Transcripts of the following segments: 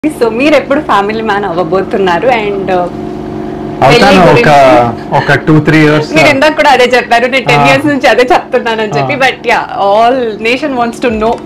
So మీరు ఎప్పుడు family man అవ్వబోతున్నారు and అవుతాను ఒక ఒక టూ త్రీ ఇయర్స్ మీరు ఇందాక కూడా అదే చెప్పారు నేను టెన్ Ah. ఇయర్స్ నుంచి అదే చెప్తున్నాను అని చెప్పి Ah. But yeah all nation wants to know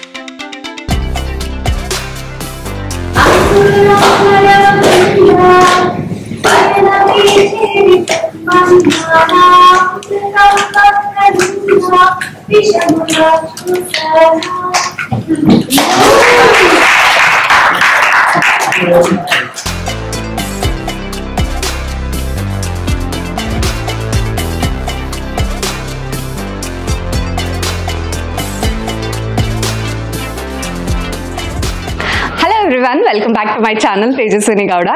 hello everyone welcome back to my channel Tejaswini Gowda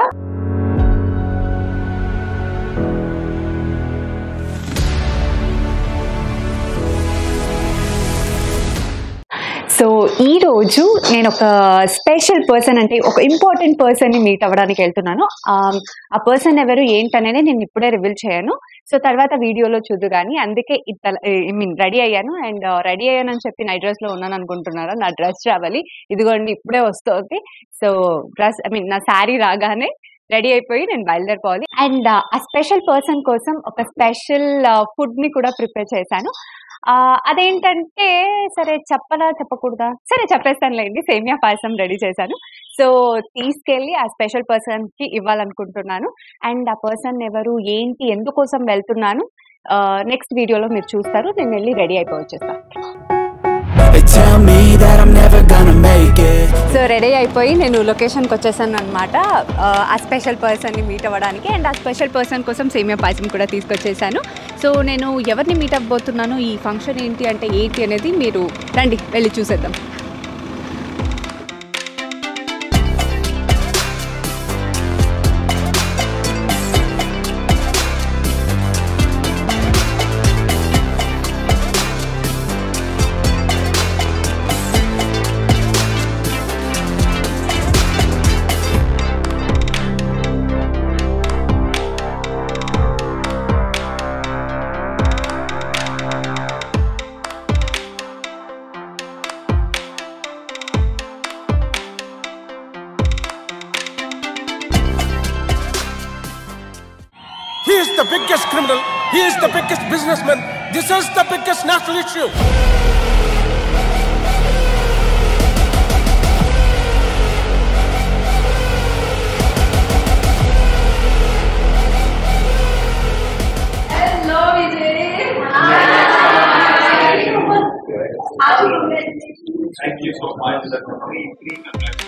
so ఈ రోజు నేను ఒక స్పెషల్ పర్సన్ అంటే ఒక ఇంపార్టెంట్ పర్సన్ ని మీట్ అవ్వడానికి వెళ్తున్నాను ఆ, ఆ పర్సన్ ఎవరు ఏంటనేది నేను ఇప్పుడే రివీల్ చేయను సో తర్వాత వీడియోలో చూద్దు కానీ అందుకే ఐ మీన్ రెడీ అయ్యాను అండ్ రెడీ అయ్యానని చెప్పి నైట్ డ్రెస్ లో ఉన్నాను అనుకుంటున్నారా నా డ్రెస్ రావాలి ఇదిగోండి ఇప్పుడే వస్తుంది సో డ్రెస్ ఐ మీన్ నా శారీ రాగానే రెడీ అయిపోయి నేను బయలుదేరిపోవాలి అండ్ ఆ స్పెషల్ పర్సన్ కోసం ఒక స్పెషల్ ఫుడ్ ని కూడా ప్రిపేర్ చేశాను ఆ, అదేంటంటే సరే చెప్పలా చెప్పకూడదా సరే చెప్పేస్తానులేండి సేమియా పాయసం రెడీ చేశాను సో తీసుకెళ్ళి ఆ స్పెషల్ పర్సన్ కి ఇవ్వాలనుకుంటున్నాను అండ్ ఆ పర్సన్ ఎవరు ఏంటి ఎందుకోసం వెళ్తున్నాను నెక్స్ట్ వీడియోలో మీరు చూస్తారు నేను వెళ్ళి రెడీ అయిపోవచ్చేస్తాను They tell me that I'm never gonna make it. So ready అయిపోయి నేను లొకేషన్కి వచ్చేసాను అనమాట ఆ స్పెషల్ పర్సన్ని మీట్ అవ్వడానికి అండ్ ఆ స్పెషల్ పర్సన్ కోసం సేమియా పాయసం కూడా తీసుకొచ్చేసాను సో నేను ఎవరిని మీట్ అవ్వబోతున్నాను ఈ ఫంక్షన్ ఏంటి అంటే ఏంటి అనేది మీరు రండి వెళ్ళి చూసేద్దాం He is the biggest criminal. He is the biggest businessman. This is the biggest national issue. Thank you so much. That's a very great congratulations.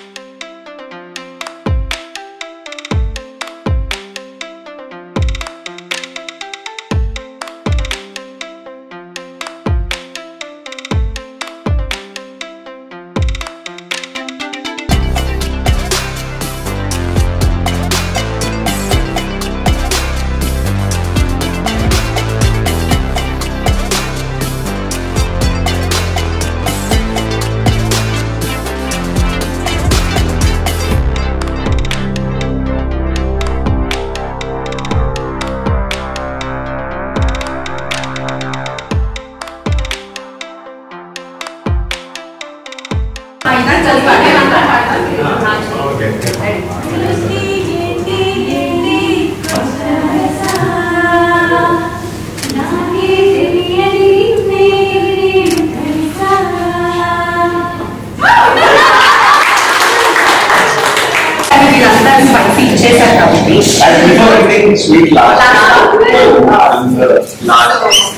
And before everything, sweet last. And, uh, last.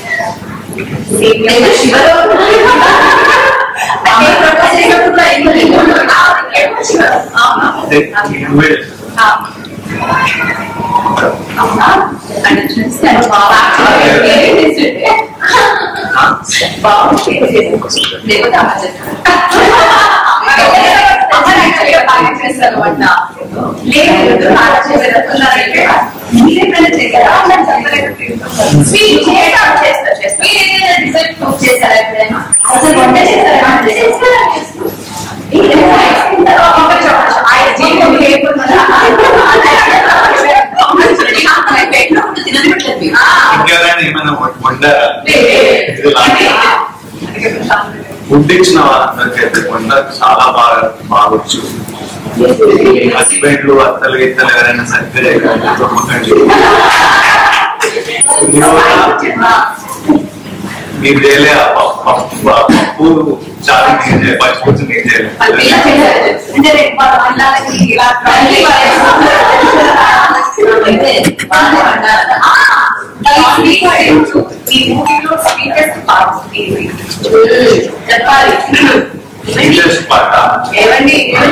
They- wait. అసలు వంట చేస్తారా ఇంకెవరైనా ఏమైనా వం- వండారా ఇది last. Food ఇచ్చిన వాళ్ళందరికీ అయితే వంట చాలా బాగా బాగా వచ్చు హస్బెండ్లు అత్తలు గిత్తలు ఎవరైనా సరిగ్గా చేయగలరు. నమ్మకండి. మీరు కూడా మీరు చేయలే ఆ పప్పు- పప్పు పప్పు చాలా నేను చేయలే పచ్చిపుచ్చు నేను చేయలేదు Sweetest part ఆ? ఏమండి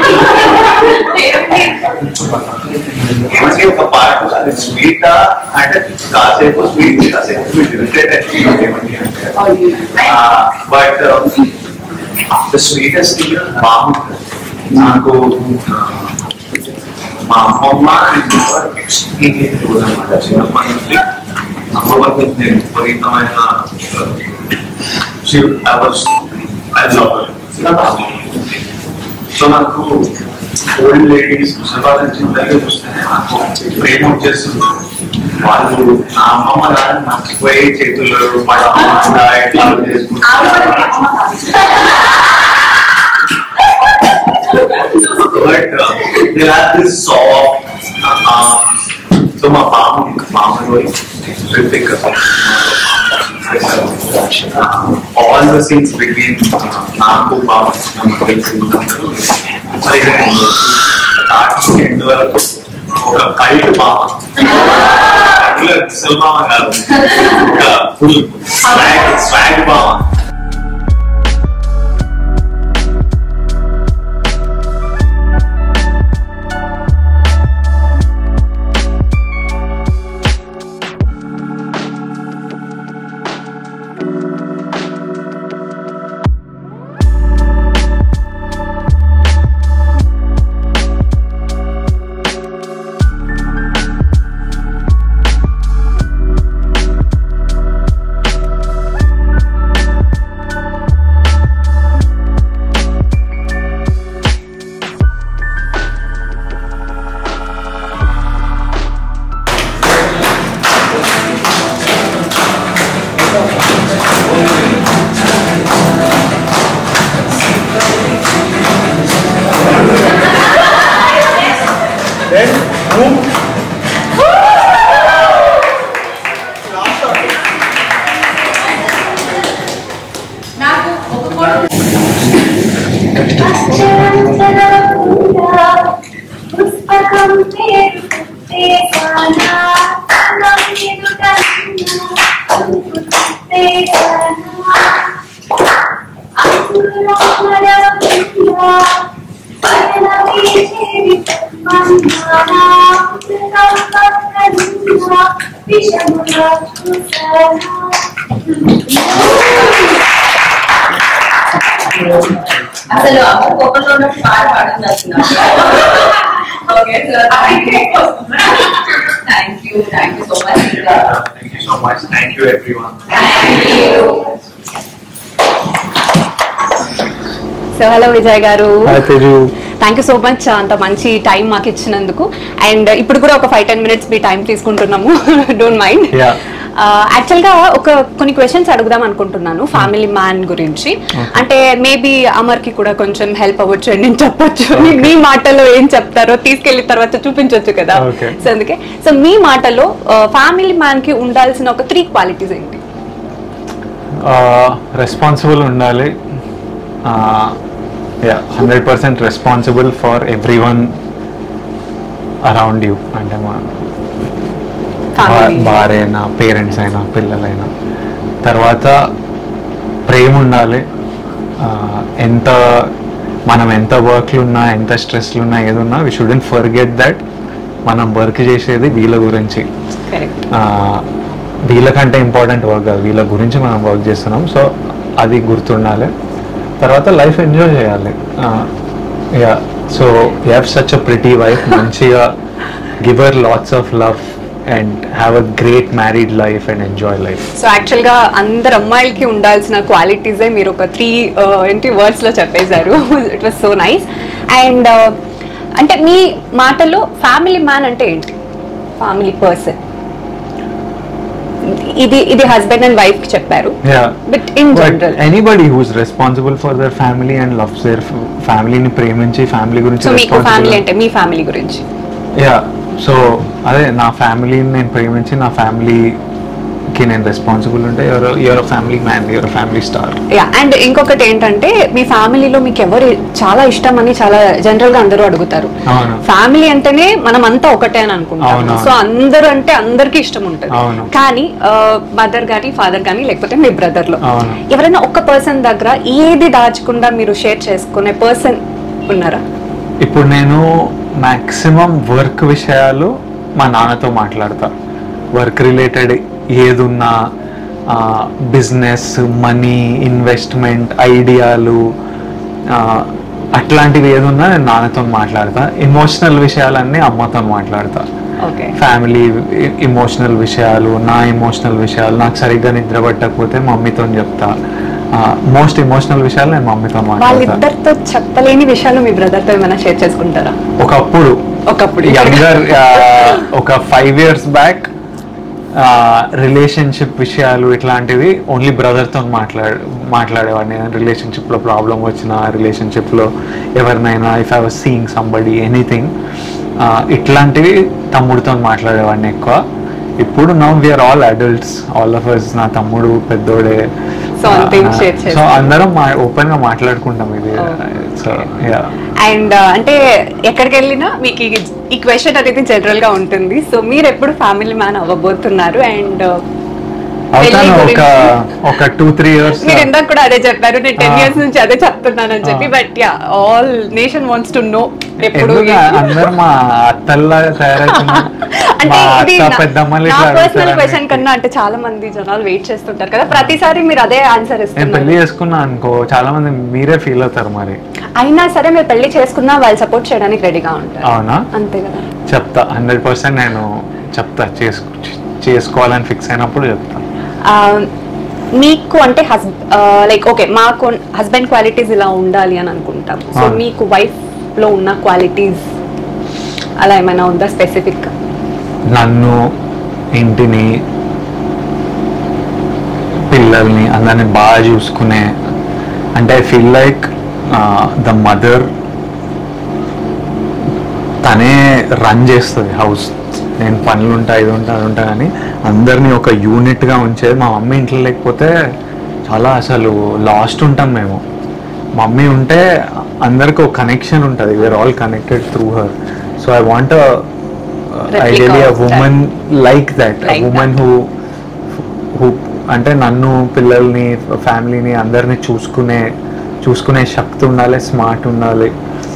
ఏమంటే ఒక పాట అది స్వీట్ అంటే కాసేపు స్వీట్ కాసేపు స్వీట్ ఇరిటేట్ ఏమండి అంటే బట్ ద స్వీటెస్ట్ బాగుంటుంది నాకు ఆ, మా అమ్మమ్మ ఎక్స్పీరియన్స్ అనమాట చిన్నప్పటి నుంచి అమ్మవారికి నేను విపరీతమైన సో నాకు ఓల్డ్ లేడీస్ ముసలివాళ్ళని చింతగా చూస్తే నాకు ప్రేమ వచ్చేస్తుంది వాళ్ళు నా అమ్మమ్మ గారిని మర్చిపోయి చేతులు వాళ్ళ అమ్మ ఇట్లా చేసుకుంటారు but they have this soft so మా బామ్మ మామూలు Hrithik all the scenes between నాకు బాబు స్టార్టింగ్ ఎండ్ వరకు ఒక కైట్ బామ అసలు బామ కాదు ఒక ఫుల్ స్వాగ్ స్వాగ్ బామ నాకు ఒక కొడుకు పుస్తకం పేరు పుస్తేసానా ఎదుట విషముగా చూసానా అసలు అమ్మ కోపంలో ఉన్నట్టు పాట పాడుతుంది అసలు okay sir thank you thank you so much Thank you so much. Thank you, everyone. Thank you so hello Vijay garu hi Teju thank you so much అంత మంచి టైం మాకు ఇచ్చినందుకు అండ్ ఇప్పుడు కూడా ఒక ఫైవ్ టెన్ మినిట్స్ మీ టైం తీసుకుంటున్నాము డోంట్ మైండ్ Yeah. యాక్చువల్ గా ఒక కొన్ని క్వశ్చన్స్ అడుగుదాం అనుకుంటున్నాను ఫ్యామిలీ మ్యాన్ గురించి అంటే మేబీ అమర్ కి కూడా కొంచెం హెల్ప్ అవ్వచ్చు అని నేను చెప్పొచ్చు మీ- మీ మాటలో ఏం చెప్తారో తీసుకెళ్లిన తర్వాత చూపించవచ్చు కదా Okay. సో అందుకే సో మీ మాటలో ఫ్యామిలీ మ్యాన్ కి ఉండాల్సిన ఒక త్రీ క్వాలిటీస్ ఏంటి రెస్పాన్సిబుల్ ఉండాలి yeah hundred percent responsible for everyone around you అంటే మా Family. భార్య అయినా పేరెంట్స్ అయినా పిల్లలైనా తర్వాత ప్రేమ ఉండాలి ఆ, ఎంత మనం ఎంత వర్క్లు ఉన్నా ఎంత స్ట్రెస్లు ఉన్నా ఏది ఉన్నా వి షుడెంట్ ఫర్గెట్ దట్ మనం వర్క్ చేసేది వీళ్ళ గురించి కరెక్ట్ ఆ, వీళ్ళకంటే ఇంపార్టెంట్ వర్క్ కాదు వీళ్ళ గురించి మనం వర్క్ చేస్తున్నాం సో అది గుర్తుండాలి తర్వాత లైఫ్ ఎంజాయ్ చేయాలి yeah so you have such a pretty wife మంచిగా give her lots of love and have a great married life and enjoy life so actual గా అందరు అమ్మాయిలకి ఉండాల్సిన క్వాలిటీస్ మీరు ఒక త్రీ ఏంటి వర్డ్స్ లో చెప్పేశారు it was so nice and అంటే మీ మాటలో ఫ్యామిలీ మ్యాన్ అంటే ఏంటి ఫ్యామిలీ పర్సన్ ఇది ఇది హస్బెండ్ అండ్ వైఫ్ కి చెప్పారు Yeah. But in But general anybody who's responsible for their family and loves their f- family ని ప్రేమించి ఫ్యామిలీ గురించి సో మీకు ఫ్యామిలీ responsible- అంటే మీ ఫ్యామిలీ గురించి యా సో అదే నా ఫ్యామిలీని నేను ప్రేమించి నా ఫ్యామిలీకి నేను రెస్పాన్సిబుల్ ఉంటే your your family man your family star yeah and ఇంకొకటి ఏంటంటే మీ ఫ్యామిలీలో మీకు ఎవరు చాలా ఇష్టం అని చాలా జనరల్ గా అందరూ అడుగుతారు అవును. ఫ్యామిలీ అంటేనే మనం అంతా ఒకటే అని అనుకుంటాం అవును. సో అందరూ అంటే అందరికీ ఇష్టం ఉంటుంది అవును. కానీ మదర్ గానీ ఫాదర్ గానీ లేకపోతే మీ బ్రదర్ లో అవును. ఎవరైనా ఒక్క పర్సన్ దగ్గర ఏది దాచకుండా మీరు షేర్ చేసుకునే పర్సన్ ఉన్నారా ఇప్పుడు నేను మాక్సిమం వర్క్ విషయాలు మా నాన్నతో మాట్లాడతా వర్క్ రిలేటెడ్ ఏదున్నా బిజినెస్ మనీ ఇన్వెస్ట్మెంట్ ఐడియాలు ఆ, అట్లాంటివి ఏదున్నా నేను నాన్నతో మాట్లాడతా ఇమోషనల్ విషయాలన్నీ అమ్మతో మాట్లాడతా ఓకే ఫ్యామిలీ ఇమోషనల్ విషయాలు నా ఇమోషనల్ విషయాలు నాకు సరిగ్గా నిద్ర పట్టకపోతే మమ్మీతో చెప్తా మోస్ట్ ఇమోషనల్ విషయాలు నేను మమ్మీతో మాట్లాడతా వాళ్ళిద్దరితో చెప్పలేని విషయాలు మీ బ్రదర్ తో ఏమైనా షేర్ చేసుకుంటారా ఒకప్పుడు ఒకప్పుడు యంగర్ ఒక ఫైవ్ ఇయర్స్ బ్యాక్ రిలేషన్షిప్ విషయాలు ఇట్లాంటివి ఓన్లీ బ్రదర్తో మాట్లాడే మాట్లాడేవాడిని రిలేషన్షిప్లో ప్రాబ్లం వచ్చిన రిలేషన్షిప్లో ఎవరినైనా if I was seeing somebody anything ఇట్లాంటివి తమ్ముడితో మాట్లాడేవాడిని ఎక్కువ ఇప్పుడు now we're all adults all of us నా తమ్ముడు పెద్దోడే So, అంతేం share సో చేసుకో- అందరం ఓపెన్ గా మాట్లాడుకుంటాం ఇది సో యా అండ్ అంటే ఎక్కడికి వెళ్ళినా మీకు ఈ- ఈ క్వశ్చన్ అనేది జనరల్ గా ఉంటుంది సో మీరు ఎప్పుడు ఫ్యామిలీ మ్యాన్ అవ్వబోతున్నారు అండ్ అవుతాను పెళ్లి ఒక గురించి- ఒక టూ త్రీ ఇయర్స్ మీరు ఇందాక కూడా అదే చెప్పారు నేను టెన్ ఆ. ఇయర్స్ నుంచి అదే చెప్తున్నాను అని చెప్పి ఆ. But yeah all nation wants to know ఎప్పుడు ఎందుకు అందరు మా అత్తల్లా తయారవుతున్నారు అంటే మా ఇది అత్త నా- పెద్దమ్మలు నా ఇట్లా పర్సనల్ అడుగుతారని. క్వశ్చన్ కన్నా అంటే చాలా మంది జనాలు వెయిట్ చేస్తుంటారు కదా ప్రతిసారి మీరు అదే ఆన్సర్ నేను పెళ్లి ఇస్తున్నారు చేసుకున్నా అనుకో చాలా మంది మీరే ఫీల్ అవుతారు మరి అయినా సరే మీరు పెళ్లి చేసుకున్నా వాళ్ళు సపోర్ట్ చేయడానికి రెడీగా ఉంటారు అవునా అంతే కదా చెప్తా హండ్రెడ్ పర్సెంట్ నేను చెప్తా చేసుకు చేసుకోవాలని ఫిక్స్ అయినప్పుడు చెప్తా ఆ, మీకు అంటే హస్ లైక్ ఓకే మాకు హస్బెండ్ క్వాలిటీస్ ఇలా ఉండాలి అని అనుకుంటాం సో అవును. మీకు వైఫ్ లో ఉన్న క్వాలిటీస్ అలా ఏమైనా ఉందా స్పెసిఫిక్ నన్ను ఇంటిని పిల్లల్ని అందరిని బాగా చూసుకునే అంటే I feel like the mother తనే రన్ చేస్తుంది హౌస్ నేను పనులు ఉంటా ఇది ఉంటా అది ఉంటా కానీ అందరినీ ఒక యూనిట్గా ఉంచేది మా మమ్మీ ఇంట్లో లేకపోతే చాలా అసలు లాస్ట్ ఉంటాం మేము మమ్మీ ఉంటే అందరికి ఒక కనెక్షన్ ఉంటుంది we're all connected through her so I want ideally a of that. Women like that Like women who who అంటే నన్ను పిల్లల్ని ఫ్యామిలీని అందరినీ చూసుకునే చూసుకునే శక్తి ఉండాలి స్మార్ట్ ఉండాలి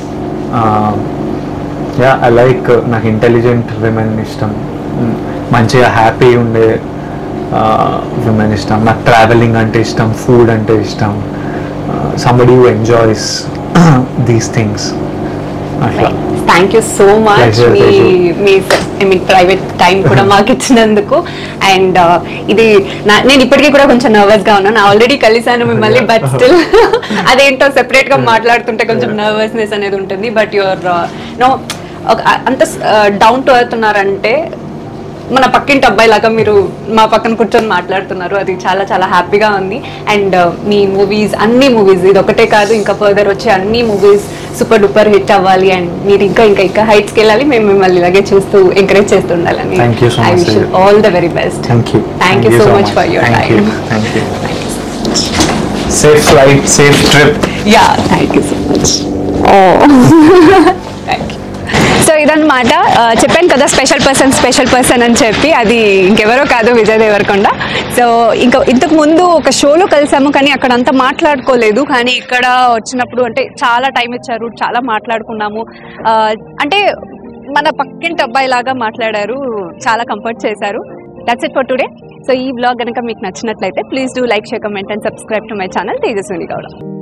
యా ఐ లైక్ నాకు ఇంటెలిజెంట్ విమెన్ ఇష్టం Mm, మంచిగా హ్యాపీ ఉండే విమెన్ ఇష్టం నాకు ట్రావెలింగ్ అంటే ఇష్టం ఫుడ్ అంటే ఇష్టం somebody who enjoys these things అట్లా thank you so much Pleasure, మీ pleasure. మీ ఐ మీన్ ప్రైవేట్ టైం కూడా మాకు ఇచ్చినందుకు అండ్ ఇది నా- నేను ఇప్పటికీ కూడా కొంచెం నర్వస్ గా ఉన్నాను ఆల్రెడీ కలిసాను మిమ్మల్ని బట్ స్టిల్ అదేంటో సెపరేట్ గా మాట్లాడుతుంటే కొంచెం నర్వస్నెస్ అనేది ఉంటుంది బట్ యువర్ నో అంత డౌన్ టు ఎర్త్ ఉన్నారంటే మన పక్కింటి అబ్బాయి లాగా మీరు మా పక్కన కూర్చొని మాట్లాడుతున్నారు అది చాలా చాలా హ్యాపీగా ఉంది అండ్ మీ మూవీస్ అన్ని మూవీస్ ఇది ఒకటే కాదు ఇంకా ఫర్దర్ వచ్చే అన్ని మూవీస్ సూపర్ డూపర్ హిట్ అవ్వాలి అండ్ మీరు ఇంకా ఇంకా ఇంకా హైట్స్కి వెళ్ళాలి మేము మిమ్మల్ని ఇలాగే చూస్తూ ఎంకరేజ్ చేస్తూ ఉండాలని Thank you so I much, wish Sejal. All the very best thank you thank you so much for your thank you time thank you safe flight safe trip yeah thank you so much thank you so ఇదన్నమాట ఆ, చెప్పాను కదా special person special person అని చెప్పి అది ఇంకెవరో కాదు Vijay Devarakonda so ఇంకా ఇంతకు ముందు ఒక షోలో కలిసాము కానీ అక్కడ అంతా మాట్లాడుకోలేదు కానీ ఇక్కడ వచ్చినప్పుడు అంటే చాలా టైం ఇచ్చారు చాలా మాట్లాడుకున్నాము ఆ, అంటే మన పక్కింటి అబ్బాయి లాగా మాట్లాడారు చాలా కంఫర్ట్ చేశారు that's it for today so ఈ బ్లాగ్ కనుక మీకు నచ్చినట్లయితే please do like share comment and subscribe to my channel Tejaswini Gowda